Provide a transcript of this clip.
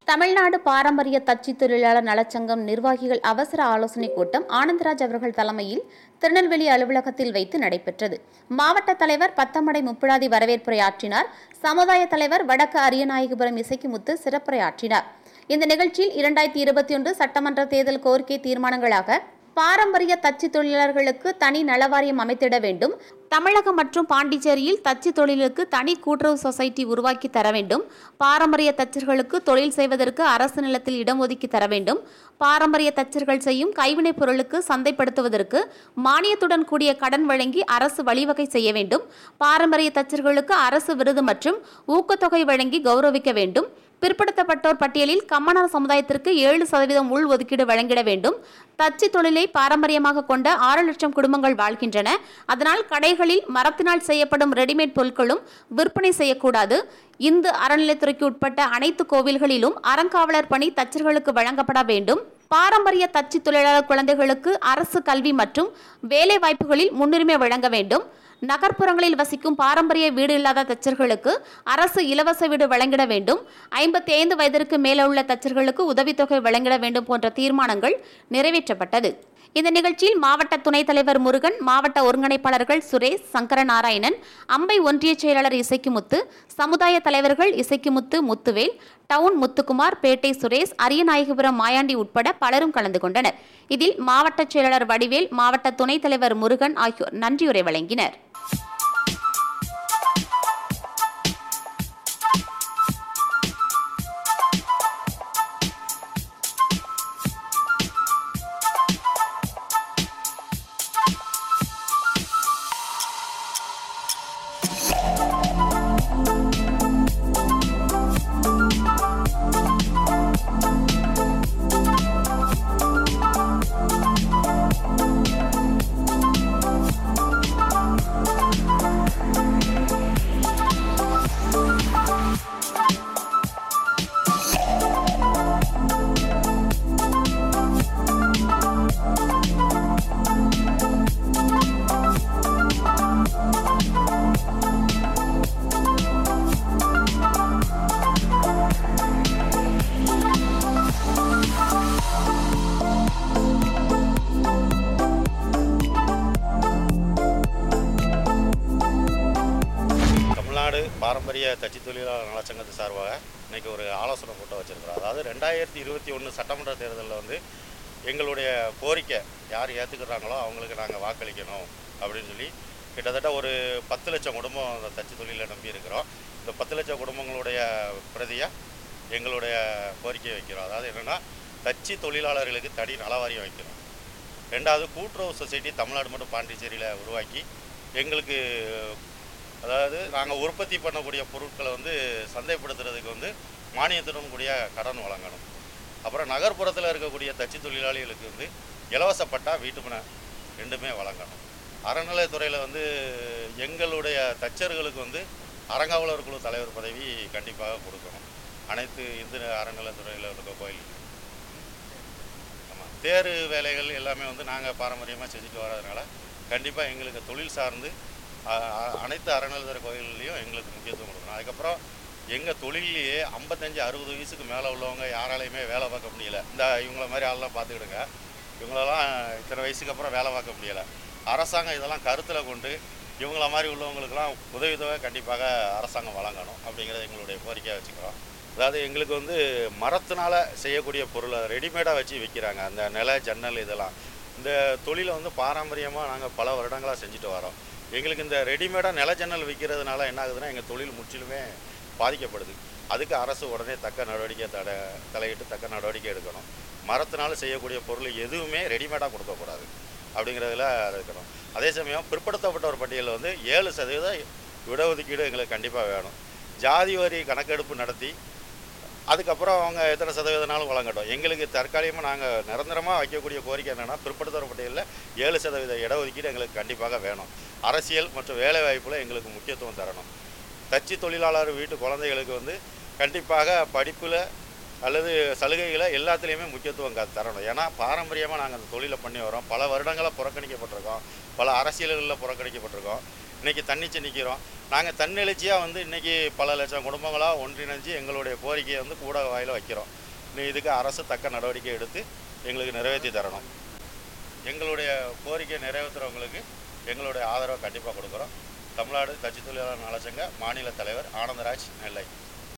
தமிழ்நாடு பாரம்பரிய தச்சு தொழிலாளர் நலச்சங்கம் நிர்வாகிகள் அவசர ஆலோசனைக் கூட்டம் ஆனந்தராஜ் அவர்கள் தலைமையில் திருநெல்வேலி அலுவலகத்தில் வைத்து நடைபெற்றது மாவட்ட தலைவர் பத்தமடை முப்பிடாதி வரவேற்புரையாற்றினார் சமுதாய தலைவர் வடக்கு அரியநாயகபுரம் இசைக்குமுத்து சிறப்புரையாற்றினார் இந்த நிகழ்ச்சியில் இரண்டாயிரத்தி இருபத்தி ஒன்று சட்டமன்ற தேர்தல் கோரிக்கை தீர்மானங்களாக பாரம்பரிய தச்சு தொழிலாளர்களுக்கு தனி நலவாரியம் அமைத்திட வேண்டும் தமிழகம் மற்றும் பாண்டிச்சேரியில் தச்சு தொழிலுக்கு தனி கூட்டுறவு சொசைட்டி உருவாக்கி தர வேண்டும் பாரம்பரிய தச்சர்களுக்கு தொழில் செய்வதற்கு அரசு நிலத்தில் இடம் ஒதுக்கி தர வேண்டும் பாரம்பரிய தச்சர்கள் செய்யும் கைவினைப் பொருளுக்கு சந்தைப்படுத்துவதற்கு மானியத்துடன் கூடிய கடன் வழங்கி அரசு வழிவகை செய்ய வேண்டும் பாரம்பரிய தச்சர்களுக்கு அரசு விருது மற்றும் ஊக்கத்தொகை வழங்கி கௌரவிக்க வேண்டும் பிற்படுத்தப்பட்டோர் பட்டியலில் கம்மனார் சமுதாயத்திற்கு ஏழு சதவீதம் உள் ஒதுக்கீடு வழங்கிட வேண்டும் தச்சு தொழிலை பாரம்பரியமாக கொண்ட ஆறு லட்சம் குடும்பங்கள் வாழ்கின்றன அதனால் கடைகளில் மரத்தினால் செய்யப்படும் ரெடிமேட் பொருட்களும் விற்பனை செய்யக்கூடாது இந்து அறநிலைத்துறைக்கு உட்பட்ட அனைத்து கோவில்களிலும் அறங்காவலர் பணி தச்சர்களுக்கு வழங்கப்பட வேண்டும் பாரம்பரிய தச்சு தொழிலாளர் குழந்தைகளுக்கு அரசு கல்வி மற்றும் வேலை வாய்ப்புகளில் முன்னுரிமை வழங்க வேண்டும் நகர்ப்புறங்களில் வசிக்கும் பாரம்பரிய வீடு இல்லாத தச்சர்களுக்கு அரசு இலவச வீடு வழங்கிட வேண்டும் ஐம்பத்தி ஐந்து வயதிற்கு மேலே உள்ள தச்சர்களுக்கு உதவித்தொகை வழங்கிட வேண்டும் போன்ற தீர்மானங்கள் நிறைவேற்றப்பட்டது இந்த நிகழ்ச்சியில் மாவட்ட துணைத் தலைவர் முருகன் மாவட்ட ஒருங்கிணைப்பாளர்கள் சுரேஷ் சங்கரநாராயணன் அம்பை ஒன்றிய செயலாளர் இசைக்குமுத்து சமுதாய தலைவர்கள் இசைக்குமுத்து முத்துவேல் டவுன் முத்துக்குமார் பேட்டை சுரேஷ் அரியநாயகபுரம் மாயாண்டி உட்பட பலரும் கலந்து கொண்டனர் இதில் மாவட்ட செயலாளர் வடிவேல் மாவட்ட துணைத் தலைவர் முருகன் ஆகியோர் நன்றியுரை வழங்கினர் தமிழ்நாடு பாரம்பரிய தச்சு தொழிலாளர் நலச்சங்கத்து சார்பாக இன்னைக்கு ஒரு ஆலோசனை கூட்டம் வச்சிருக்கிறோம் அதாவது ரெண்டாயிரத்தி இருபத்தி ஒன்று சட்டமன்ற தேர்தலில் வந்து எங்களுடைய கோரிக்கை யார் ஏற்றுக்கிறாங்களோ அவங்களுக்கு நாங்கள் வாக்களிக்கணும் அப்படின்னு சொல்லி கிட்டத்தட்ட ஒரு பத்து லட்சம் குடும்பம் அந்த தச்சு தொழிலை நம்பி இருக்கிறோம் இந்த பத்து லட்சம் குடும்பங்களுடைய பிரதியை எங்களுடைய கோரிக்கையை வைக்கிறோம் அதாவது என்னென்னா தச்சு தொழிலாளர்களுக்கு தனி நலவாரியம் வைக்கிறோம் ரெண்டாவது கூட்டுறவு சொசைட்டி தமிழ்நாடு மற்றும் பாண்டிச்சேரியில் உருவாக்கி எங்களுக்கு அதாவது நாங்கள் உற்பத்தி பண்ணக்கூடிய பொருட்களை வந்து சந்தைப்படுத்துறதுக்கு வந்து மானியத்துடன் கூடிய கடன் வழங்கணும் அப்புறம் நகர்ப்புறத்தில் இருக்கக்கூடிய தச்சு தொழிலாளிகளுக்கு வந்து இலவச பட்டா வீட்டுமனை ரெண்டுமே வழங்கணும் அறநிலையத்துறையில் வந்து எங்களுடைய தச்சர்களுக்கு வந்து அறங்காவலர் குழு தலைவர் பதவி கண்டிப்பாக கொடுக்கணும் அனைத்து இந்து அறநிலையத்துறையில் இருக்க கோயில் ஆமாம் தேர் வேலைகள் எல்லாமே வந்து நாங்கள் பாரம்பரியமாக செஞ்சுட்டு வர்றதுனால கண்டிப்பாக எங்களுக்கு தொழில் சார்ந்து அ- அ- அனைத்து அறநிலையத்துறை கோயில்லையும் எங்களுக்கு முக்கியத்துவம் கொடுக்கணும் அதுக்கப்புறம் எங்கள் தொழிலையே ஐம்பத்தஞ்சு அறுபது வயசுக்கு மேலே உள்ளவங்க யாராலையுமே வேலை பார்க்க முடியல இந்த இவங்கள மாதிரி ஆளெல்லாம் பார்த்துக்கிடுங்க இவங்களெல்லாம் இத்தனை வயசுக்கு அப்புறம் வேலை பார்க்க முடியலை அரசாங்கம் இதெல்லாம் கருத்தில் கொண்டு இவங்கள மாதிரி உள்ளவங்களுக்கெல்லாம் உதவித்தொகை கண்டிப்பாக அரசாங்கம் வழங்கணும் அப்படிங்கிறத எங்களுடைய கோரிக்கையாக வச்சுக்கிறோம் அதாவது எங்களுக்கு வந்து மரத்தினால செய்யக்கூடிய பொருளை ரெடிமேடாக வச்சு விற்கிறாங்க அந்த நில ஜன்னல் இதெல்லாம் இந்த தொழிலை வந்து பாரம்பரியமாக நாங்கள் பல வருடங்களாக செஞ்சுட்டு வரோம் எங்களுக்கு இந்த ரெடிமேடாக நில ஜன்னல் விற்கிறதுனால என்ன ஆகுதுன்னா எங்கள் தொழில் முற்றிலுமே பாதிக்கப்படுது அதுக்கு அரசு உடனே தக்க நடவடிக்கை தட தலையிட்டு தக்க நடவடிக்கை எடுக்கணும் மரத்தினால செய்யக்கூடிய பொருள் எதுவுமே ரெடிமேடாக கொடுக்கக்கூடாது அப்படிங்கிறதுல இருக்கணும் அதே சமயம் பிற்படுத்தப்பட்டவர் பட்டியலில் வந்து ஏழு சதவீத இடஒதுக்கீடு எங்களுக்கு கண்டிப்பாக வேணும் ஜாதி வரி கணக்கெடுப்பு நடத்தி அதுக்கப்புறம் அவங்க எத்தனை சதவீதனாலும் வழங்கட்டும் எங்களுக்கு தற்காலிகமாக நாங்கள் நிரந்தரமாக வைக்கக்கூடிய கோரிக்கை என்னென்னா பிற்படுத்தப்பட்ட பட்டியலில் ஏழு சதவீத இடஒதுக்கீடு எங்களுக்கு கண்டிப்பாக வேணும் அரசியல் மற்றும் வேலை வாய்ப்பில் எங்களுக்கு முக்கியத்துவம் தரணும் தச்சு தொழிலாளர் வீட்டு குழந்தைகளுக்கு வந்து கண்டிப்பாக படிப்பில் அல்லது சலுகைகளை எல்லாத்துலேயுமே முக்கியத்துவம் க- தரணும் ஏன்னா பாரம்பரியமாக நாங்கள் அந்த தொழிலை பண்ணி வரோம் பல வருடங்களாக புறக்கணிக்கப்பட்டிருக்கோம் பல அரசியல்களில் புறக்கணிக்கப்பட்டிருக்கோம் இன்றைக்கி தன்னிச்சு நிற்கிறோம் நாங்கள் தன்னெழுச்சியாக வந்து இன்றைக்கி பல லட்சம் குடும்பங்களாக ஒன்றிணைஞ்சு எங்களுடைய கோரிக்கையை வந்து கூட வாயில் வைக்கிறோம் நீ இதுக்கு அரசு தக்க நடவடிக்கை எடுத்து எங்களுக்கு நிறைவேற்றி தரணும் எங்களுடைய கோரிக்கை நிறைவேற்றுறவங்களுக்கு எங்களுடைய ஆதரவை கண்டிப்பாக கொடுக்குறோம் தமிழ்நாடு தச்சு தொழிலாளர் நலச்சங்க மாநில தலைவர் ஆனந்தராஜ் நெல்லை